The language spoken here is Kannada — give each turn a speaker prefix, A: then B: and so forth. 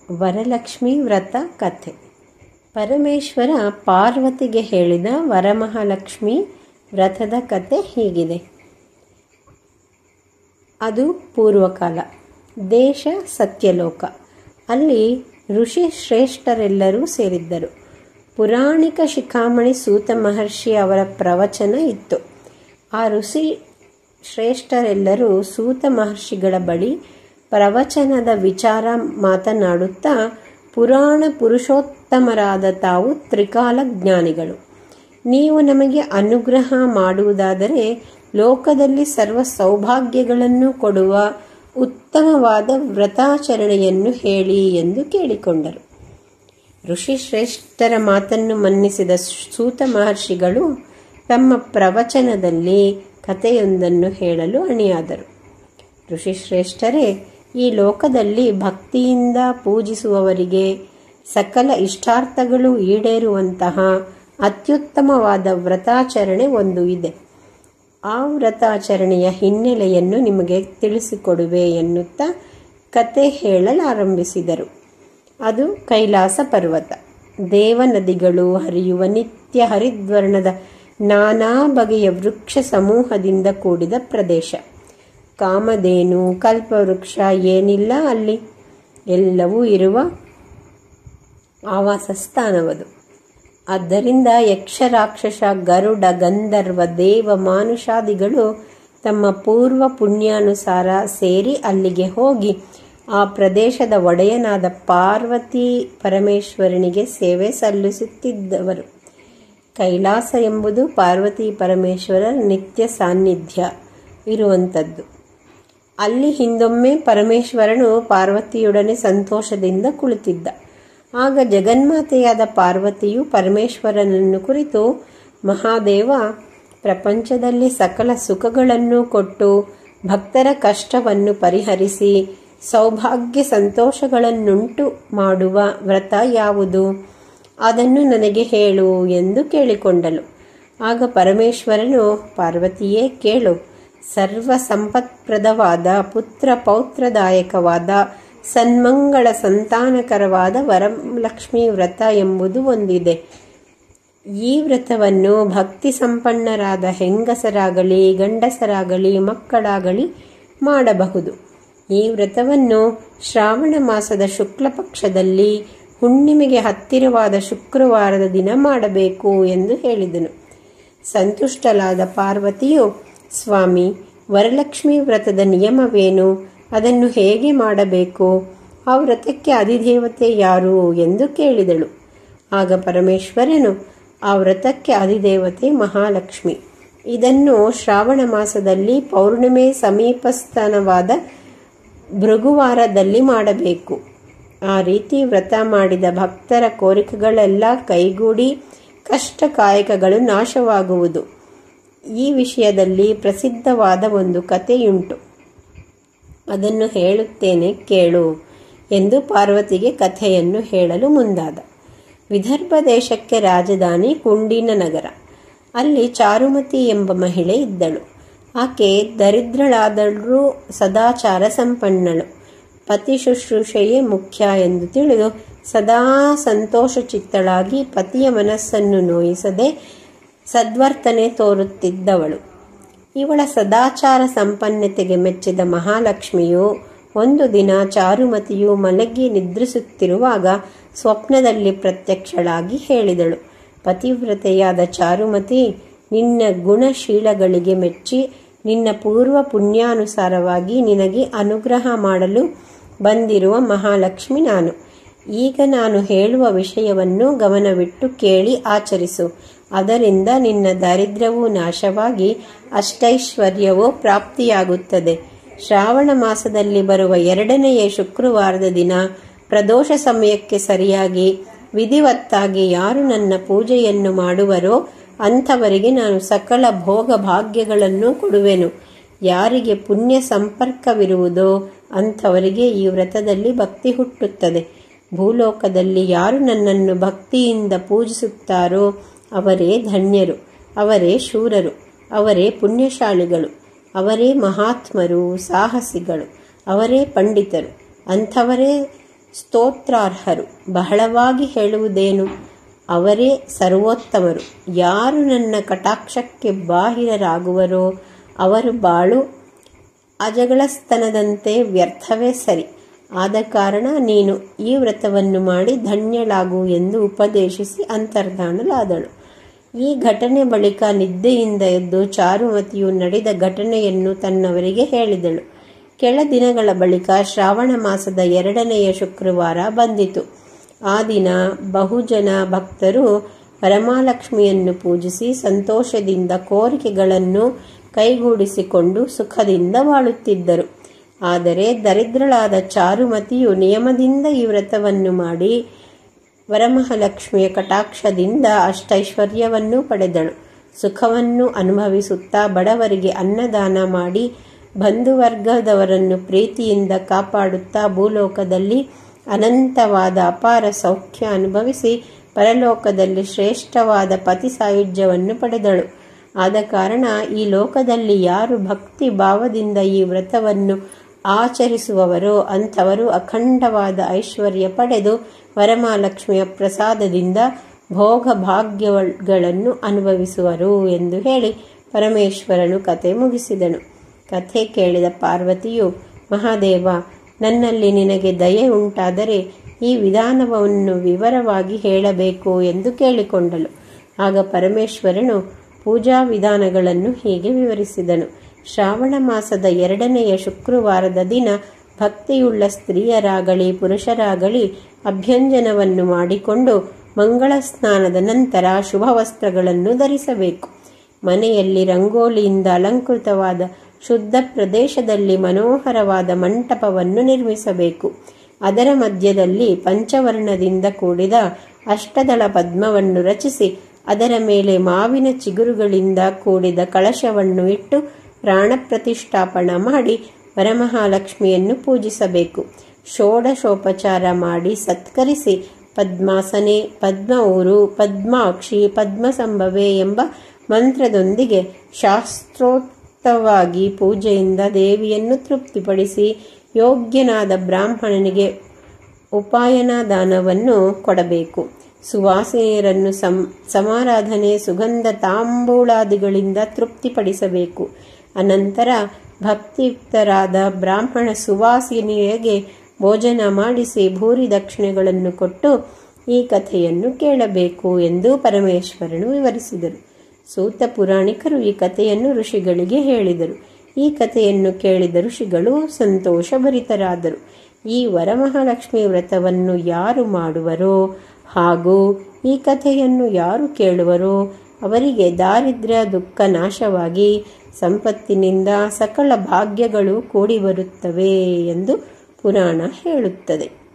A: ವರಲಕ್ಷ್ಮಿ ವ್ರತ ಕಥೆ ಪರಮೇಶ್ವರ ಪಾರ್ವತಿಗೆ ಹೇಳಿದ ವರಮಹಾಲಕ್ಷ್ಮಿ ವ್ರತದ ಕಥೆ ಹೀಗಿದೆ ಅದು ಪೂರ್ವಕಾಲ ದೇಶ ಸತ್ಯಲೋಕ ಅಲ್ಲಿ ಋಷಿ ಶ್ರೇಷ್ಠರೆಲ್ಲರೂ ಸೇರಿದ್ದರು ಪುರಾಣಿಕ ಶಿಖಾಮಣಿ ಸೂತ ಮಹರ್ಷಿ ಅವರ ಪ್ರವಚನ ಇತ್ತು ಆ ಋಷಿ ಶ್ರೇಷ್ಠರೆಲ್ಲರೂ ಸೂತ ಮಹರ್ಷಿಗಳ ಬಳಿ ಪ್ರವಚನದ ವಿಚಾರ ಮಾತನಾಡುತ್ತಾ ಪುರಾಣ ಪುರುಷೋತ್ತಮರಾದ ತಾವು ತ್ರಿಕಾಲ ಜ್ಞಾನಿಗಳು ನೀವು ನಮಗೆ ಅನುಗ್ರಹ ಮಾಡುವುದಾದರೆ ಲೋಕದಲ್ಲಿ ಸರ್ವ ಸೌಭಾಗ್ಯಗಳನ್ನು ಕೊಡುವ ಉತ್ತಮವಾದ ವ್ರತಾಚರಣೆಯನ್ನು ಹೇಳಿ ಎಂದು ಕೇಳಿಕೊಂಡರು ಋಷಿ ಶ್ರೇಷ್ಠರ ಮಾತನ್ನು ಮನ್ನಿಸಿದ ಸೂತ ಮಹರ್ಷಿಗಳು ತಮ್ಮ ಪ್ರವಚನದಲ್ಲಿ ಕಥೆಯೊಂದನ್ನು ಹೇಳಲು ಅಣಿಯಾದರು ಋಷಿಶ್ರೇಷ್ಠರೇ ಈ ಲೋಕದಲ್ಲಿ ಭಕ್ತಿಯಿಂದ ಪೂಜಿಸುವವರಿಗೆ ಸಕಲ ಇಷ್ಟಾರ್ಥಗಳು ಈಡೇರುವಂತಹ ಅತ್ಯುತ್ತಮವಾದ ವ್ರತಾಚರಣೆ ಒಂದು ಇದೆ ಆ ವ್ರತಾಚರಣೆಯ ಹಿನ್ನೆಲೆಯನ್ನು ನಿಮಗೆ ತಿಳಿಸಿಕೊಡುವೆ ಎನ್ನುತ್ತಾ ಕತೆ ಹೇಳಲಾರಂಭಿಸಿದರು ಅದು ಕೈಲಾಸ ಪರ್ವತ ದೇವ ನದಿಗಳು ಹರಿಯುವ ನಿತ್ಯ ಹರಿದ್ವರ್ಣದ ನಾನಾ ಬಗೆಯ ವೃಕ್ಷ ಸಮೂಹದಿಂದ ಕೂಡಿದ ಪ್ರದೇಶ ಕಾಮಧೇನು ಕಲ್ಪವೃಕ್ಷ ಏನಿಲ್ಲ ಅಲ್ಲಿ ಎಲ್ಲವೂ ಇರುವ ಆವಾಸ ಸ್ಥಾನವದು ಆದ್ದರಿಂದ ಯಕ್ಷ ರಾಕ್ಷಸ ಗರುಡ ಗಂಧರ್ವ ದೇವ ಮಾನುಷಾದಿಗಳು ತಮ್ಮ ಪೂರ್ವ ಪುಣ್ಯಾನುಸಾರ ಸೇರಿ ಅಲ್ಲಿಗೆ ಹೋಗಿ ಆ ಪ್ರದೇಶದ ಒಡೆಯನಾದ ಪಾರ್ವತಿ ಪರಮೇಶ್ವರನಿಗೆ ಸೇವೆ ಸಲ್ಲಿಸುತ್ತಿದ್ದವರು ಕೈಲಾಸ ಎಂಬುದು ಪಾರ್ವತಿ ಪರಮೇಶ್ವರರ ನಿತ್ಯ ಸಾನ್ನಿಧ್ಯ ಇರುವಂಥದ್ದು ಅಲ್ಲಿ ಹಿಂದೊಮ್ಮೆ ಪರಮೇಶ್ವರನು ಪಾರ್ವತಿಯೊಡನೆ ಸಂತೋಷದಿಂದ ಕುಳಿತಿದ್ದ ಆಗ ಜಗನ್ಮಾತೆಯಾದ ಪಾರ್ವತಿಯು ಪರಮೇಶ್ವರನನ್ನು ಕುರಿತು ಮಹಾದೇವ ಪ್ರಪಂಚದಲ್ಲಿ ಸಕಲ ಸುಖಗಳನ್ನು ಕೊಟ್ಟು ಭಕ್ತರ ಕಷ್ಟವನ್ನು ಪರಿಹರಿಸಿ ಸೌಭಾಗ್ಯ ಸಂತೋಷಗಳನ್ನುಂಟು ಮಾಡುವ ವ್ರತ ಯಾವುದು ಅದನ್ನು ನನಗೆ ಹೇಳು ಎಂದು ಕೇಳಿಕೊಂಡಳು ಆಗ ಪರಮೇಶ್ವರನು ಪಾರ್ವತಿಯೇ ಕೇಳು ಸರ್ವ ಸಂಪತ್ಪ್ರದವಾದ ಪುತ್ರ ಪೌತ್ರದಾಯಕವಾದ ಸನ್ಮಂಗಳ ಸಂತಾನಕರವಾದ ವರಲಕ್ಷ್ಮಿ ವ್ರತ ಎಂಬುದು ಒಂದಿದೆ ಈ ವ್ರತವನ್ನು ಭಕ್ತಿ ಸಂಪನ್ನರಾದ ಹೆಂಗಸರಾಗಲಿ ಗಂಡಸರಾಗಲಿ ಮಕ್ಕಳಾಗಲಿ ಮಾಡಬಹುದು ಈ ವ್ರತವನ್ನು ಶ್ರಾವಣ ಮಾಸದ ಶುಕ್ಲ ಪಕ್ಷದಲ್ಲಿ ಹುಣ್ಣಿಮೆಗೆ ಹತ್ತಿರವಾದ ಶುಕ್ರವಾರದ ದಿನ ಮಾಡಬೇಕು ಎಂದು ಹೇಳಿದನು ಸಂತುಷ್ಟಲಾದ ಪಾರ್ವತಿಯು ಸ್ವಾಮಿ ವರಲಕ್ಷ್ಮಿ ವ್ರತದ ನಿಯಮವೇನು ಅದನ್ನು ಹೇಗೆ ಮಾಡಬೇಕು ಆ ವ್ರತಕ್ಕೆ ಅಧಿದೇವತೆ ಯಾರು ಎಂದು ಕೇಳಿದಳು ಆಗ ಪರಮೇಶ್ವರನು ಆ ವ್ರತಕ್ಕೆ ಅಧಿದೇವತೆ ಮಹಾಲಕ್ಷ್ಮಿ ಇದನ್ನು ಶ್ರಾವಣ ಮಾಸದಲ್ಲಿ ಪೌರ್ಣಿಮೆ ಸಮೀಪಸ್ಥಾನವಾದ ಭೃಗುವಾರದಲ್ಲಿ ಮಾಡಬೇಕು ಆ ರೀತಿ ವ್ರತ ಮಾಡಿದ ಭಕ್ತರ ಕೋರಿಕೆಗಳೆಲ್ಲ ಕೈಗೂಡಿ ಕಷ್ಟ ಕಾಯಕಗಳು ನಾಶವಾಗುವುದು ಈ ವಿಷಯದಲ್ಲಿ ಪ್ರಸಿದ್ಧವಾದ ಒಂದು ಕಥೆಯುಂಟು ಅದನ್ನು ಹೇಳುತ್ತೇನೆ ಕೇಳು ಎಂದು ಪಾರ್ವತಿಗೆ ಕಥೆಯನ್ನು ಹೇಳಲು ಮುಂದಾದ ವಿದರ್ಭ ದೇಶಕ್ಕೆ ರಾಜಧಾನಿ ಕುಂಡಿನ ನಗರ ಅಲ್ಲಿ ಚಾರುಮತಿ ಎಂಬ ಮಹಿಳೆ ಇದ್ದಳು ಆಕೆ ದರಿದ್ರಳಾದರೂ ಸದಾಚಾರ ಸಂಪನ್ನಳು ಪತಿ ಶುಶ್ರೂಷೆಯೇ ಮುಖ್ಯ ಎಂದು ತಿಳಿದು ಸದಾ ಸಂತೋಷ ಚಿತ್ತಳಾಗಿ ಪತಿಯ ಮನಸ್ಸನ್ನು ನೋಯಿಸದೆ ಸದ್ವರ್ತನೆ ತೋರುತ್ತಿದ್ದವಳು ಇವಳ ಸದಾಚಾರ ಸಂಪನ್ನತೆಗೆ ಮೆಚ್ಚಿದ ಮಹಾಲಕ್ಷ್ಮಿಯು ಒಂದು ದಿನ ಚಾರುಮತಿಯು ಮಲಗಿ ನಿದ್ರಿಸುತ್ತಿರುವಾಗ ಸ್ವಪ್ನದಲ್ಲಿ ಪ್ರತ್ಯಕ್ಷಳಾಗಿ ಹೇಳಿದಳು ಪತಿವ್ರತೆಯಾದ ಚಾರುಮತಿ ನಿನ್ನ ಗುಣಶೀಲಗಳಿಗೆ ಮೆಚ್ಚಿ ನಿನ್ನ ಪೂರ್ವ ಪುಣ್ಯಾನುಸಾರವಾಗಿ ನಿನಗೆ ಅನುಗ್ರಹ ಮಾಡಲು ಬಂದಿರುವ ಮಹಾಲಕ್ಷ್ಮಿ ನಾನು ಈಗ ನಾನು ಹೇಳುವ ವಿಷಯವನ್ನು ಗಮನವಿಟ್ಟು ಕೇಳಿ ಆಚರಿಸು ಅದರಿಂದ ನಿನ್ನ ದಾರಿದ್ರ್ಯವೂ ನಾಶವಾಗಿ ಅಷ್ಟೈಶ್ವರ್ಯವೂ ಪ್ರಾಪ್ತಿಯಾಗುತ್ತದೆ ಶ್ರಾವಣ ಮಾಸದಲ್ಲಿ ಬರುವ ಎರಡನೆಯ ಶುಕ್ರವಾರದ ದಿನ ಪ್ರದೋಷ ಸಮಯಕ್ಕೆ ಸರಿಯಾಗಿ ವಿಧಿವತ್ತಾಗಿ ಯಾರು ನನ್ನ ಪೂಜೆಯನ್ನು ಮಾಡುವರೋ ಅಂಥವರಿಗೆ ನಾನು ಸಕಲ ಭೋಗ ಭಾಗ್ಯಗಳನ್ನು ಕೊಡುವೆನು ಯಾರಿಗೆ ಪುಣ್ಯ ಸಂಪರ್ಕವಿರುವುದೋ ಅಂಥವರಿಗೆ ಈ ವ್ರತದಲ್ಲಿ ಭಕ್ತಿ ಹುಟ್ಟುತ್ತದೆ ಭೂಲೋಕದಲ್ಲಿ ಯಾರು ನನ್ನನ್ನು ಭಕ್ತಿಯಿಂದ ಪೂಜಿಸುತ್ತಾರೋ ಅವರೇ ಧನ್ಯರು ಅವರೇ ಶೂರರು ಅವರೇ ಪುಣ್ಯಶಾಲಿಗಳು ಅವರೇ ಮಹಾತ್ಮರು ಸಾಹಸಿಗಳು ಅವರೇ ಪಂಡಿತರು ಅಂಥವರೇ ಸ್ತೋತ್ರಾರ್ಹರು ಬಹಳವಾಗಿ ಹೇಳುವುದೇನು ಅವರೇ ಸರ್ವೋತ್ತಮರು ಯಾರು ನನ್ನ ಕಟಾಕ್ಷಕ್ಕೆ ಬಾಹಿರರಾಗುವರೋ ಅವರು ಬಾಳು ಅಜಗಳಸ್ತನದಂತೆ ವ್ಯರ್ಥವೇ ಸರಿ ಆದ ಕಾರಣ ನೀನು ಈ ವ್ರತವನ್ನು ಮಾಡಿ ಧನ್ಯಳಾಗು ಎಂದು ಉಪದೇಶಿಸಿ ಅಂತರ್ಧಾನಲಾದಳು ಈ ಘಟನೆ ಬಳಿಕ ನಿದ್ದೆಯಿಂದ ಎದ್ದು ಚಾರುಮತಿಯು ನಡೆದ ಘಟನೆಯನ್ನು ತನ್ನವರಿಗೆ ಹೇಳಿದಳು ಕೆಳ ದಿನಗಳ ಬಳಿಕ ಶ್ರಾವಣ ಮಾಸದ ಎರಡನೆಯ ಶುಕ್ರವಾರ ಬಂದಿತು ಆ ದಿನ ಬಹುಜನ ಭಕ್ತರು ವರಮಹಾಲಕ್ಷ್ಮಿಯನ್ನು ಪೂಜಿಸಿ ಸಂತೋಷದಿಂದ ಕೋರಿಕೆಗಳನ್ನು ಕೈಗೂಡಿಸಿಕೊಂಡು ಸುಖದಿಂದ ಬಾಳುತ್ತಿದ್ದರು ಆದರೆ ದರಿದ್ರಳಾದ ಚಾರುಮತಿಯು ನಿಯಮದಿಂದ ಈ ವ್ರತವನ್ನು ಮಾಡಿ ವರಮಹಾಲಕ್ಷ್ಮಿಯ ಕಟಾಕ್ಷದಿಂದ ಅಷ್ಟೈಶ್ವರ್ಯವನ್ನು ಪಡೆದಳು ಸುಖವನ್ನು ಅನುಭವಿಸುತ್ತಾ ಬಡವರಿಗೆ ಅನ್ನದಾನ ಮಾಡಿ ಬಂಧುವರ್ಗದವರನ್ನು ಪ್ರೀತಿಯಿಂದ ಕಾಪಾಡುತ್ತಾ ಭೂಲೋಕದಲ್ಲಿ ಅನಂತವಾದ ಅಪಾರ ಸೌಖ್ಯ ಅನುಭವಿಸಿ ಪರಲೋಕದಲ್ಲಿ ಶ್ರೇಷ್ಠವಾದ ಪತಿ ಸಾಯುಜ್ಯವನ್ನು ಪಡೆದಳು ಆದ ಕಾರಣ ಈ ಲೋಕದಲ್ಲಿ ಯಾರು ಭಕ್ತಿ ಭಾವದಿಂದ ಈ ವ್ರತವನ್ನು ಆಚರಿಸುವವರೋ ಅಂಥವರು ಅಖಂಡವಾದ ಐಶ್ವರ್ಯ ಪಡೆದು ವರಮಹಾಲಕ್ಷ್ಮಿಯ ಪ್ರಸಾದದಿಂದ ಭೋಗ ಭಾಗ್ಯಗಳನ್ನು ಅನುಭವಿಸುವರು ಎಂದು ಹೇಳಿ ಪರಮೇಶ್ವರನು ಕತೆ ಮುಗಿಸಿದನು ಕಥೆ ಕೇಳಿದ ಪಾರ್ವತಿಯು ಮಹಾದೇವ ನನ್ನಲ್ಲಿ ನಿನಗೆ ದಯೆ ಉಂಟಾದರೆ ಈ ವಿಧಾನವನ್ನು ವಿವರವಾಗಿ ಹೇಳಬೇಕು ಎಂದು ಕೇಳಿಕೊಂಡಳು ಆಗ ಪರಮೇಶ್ವರನು ಪೂಜಾ ವಿಧಾನಗಳನ್ನು ಹೀಗೆ ವಿವರಿಸಿದನು ಶ್ರಾವಣ ಮಾಸದ ಎರಡನೆಯ ಶುಕ್ರವಾರದ ದಿನ ಭಕ್ತಿಯುಳ್ಳ ಸ್ತ್ರೀಯರಾಗಲಿ ಪುರುಷರಾಗಲಿ ಅಭ್ಯಂಜನವನ್ನು ಮಾಡಿಕೊಂಡು ಮಂಗಳ ಸ್ನಾನದ ನಂತರ ಶುಭ ವಸ್ತ್ರಗಳನ್ನು ಧರಿಸಬೇಕು ಮನೆಯಲ್ಲಿ ರಂಗೋಲಿಯಿಂದ ಅಲಂಕೃತವಾದ ಶುದ್ಧ ಪ್ರದೇಶದಲ್ಲಿ ಮನೋಹರವಾದ ಮಂಟಪವನ್ನು ನಿರ್ಮಿಸಬೇಕು ಅದರ ಮಧ್ಯದಲ್ಲಿ ಪಂಚವರ್ಣದಿಂದ ಕೂಡಿದ ಅಷ್ಟದಳ ಪದ್ಮವನ್ನು ರಚಿಸಿ ಅದರ ಮೇಲೆ ಮಾವಿನ ಚಿಗುರುಗಳಿಂದ ಕೂಡಿದ ಕಳಶವನ್ನು ಇಟ್ಟು ಪ್ರಾಣ ಪ್ರತಿಷ್ಠಾಪನ ಮಾಡಿ ವರಮಹಾಲಕ್ಷ್ಮಿಯನ್ನು ಪೂಜಿಸಬೇಕು ಷೋಡಶೋಪಚಾರ ಮಾಡಿ ಸತ್ಕರಿಸಿ ಪದ್ಮಾಸನೆ ಪದ್ಮ ಊರು ಪದ್ಮಾಕ್ಷಿ ಪದ್ಮಸಂಭವೆ ಎಂಬ ಮಂತ್ರದೊಂದಿಗೆ ಶಾಸ್ತ್ರೋಕ್ತವಾಗಿ ಪೂಜೆಯಿಂದ ದೇವಿಯನ್ನು ತೃಪ್ತಿಪಡಿಸಿ ಯೋಗ್ಯನಾದ ಬ್ರಾಹ್ಮಣನಿಗೆ ಉಪಾಯನ ದಾನವನ್ನು ಕೊಡಬೇಕು ಸುವಾಸಿನಿಯರನ್ನು ಸಂ ಸಮಾರಾಧನೆ ಸುಗಂಧ ತಾಂಬೂಲಾದಿಗಳಿಂದ ತೃಪ್ತಿಪಡಿಸಬೇಕು ಅನಂತರ ಭಕ್ತಿಯುಕ್ತರಾದ ಬ್ರಾಹ್ಮಣ ಸುವಾಸಿನಿಯರಿಗೆ ಭೋಜನ ಮಾಡಿಸಿ ಭೂರಿ ದಕ್ಷಿಣೆಗಳನ್ನು ಕೊಟ್ಟು ಈ ಕಥೆಯನ್ನು ಕೇಳಬೇಕು ಎಂದು ಪರಮೇಶ್ವರನು ವಿವರಿಸಿದರು ಸೂತ ಪುರಾಣಿಕರು ಈ ಕಥೆಯನ್ನು ಋಷಿಗಳಿಗೆ ಹೇಳಿದರು ಈ ಕಥೆಯನ್ನು ಕೇಳಿದ ಋಷಿಗಳು ಸಂತೋಷಭರಿತರಾದರು ಈ ವರಮಹಾಲಕ್ಷ್ಮಿ ವ್ರತವನ್ನು ಯಾರು ಮಾಡುವರೋ ಹಾಗೂ ಈ ಕಥೆಯನ್ನು ಯಾರು ಕೇಳುವರೋ ಅವರಿಗೆ ದಾರಿದ್ರ್ಯ ದುಃಖ ನಾಶವಾಗಿ ಸಂಪತ್ತಿನಿಂದ ಸಕಲ ಭಾಗ್ಯಗಳು ಕೂಡಿ ಬರುತ್ತವೆ ಎಂದು ಪುರಾಣ ಹೇಳುತ್ತದೆ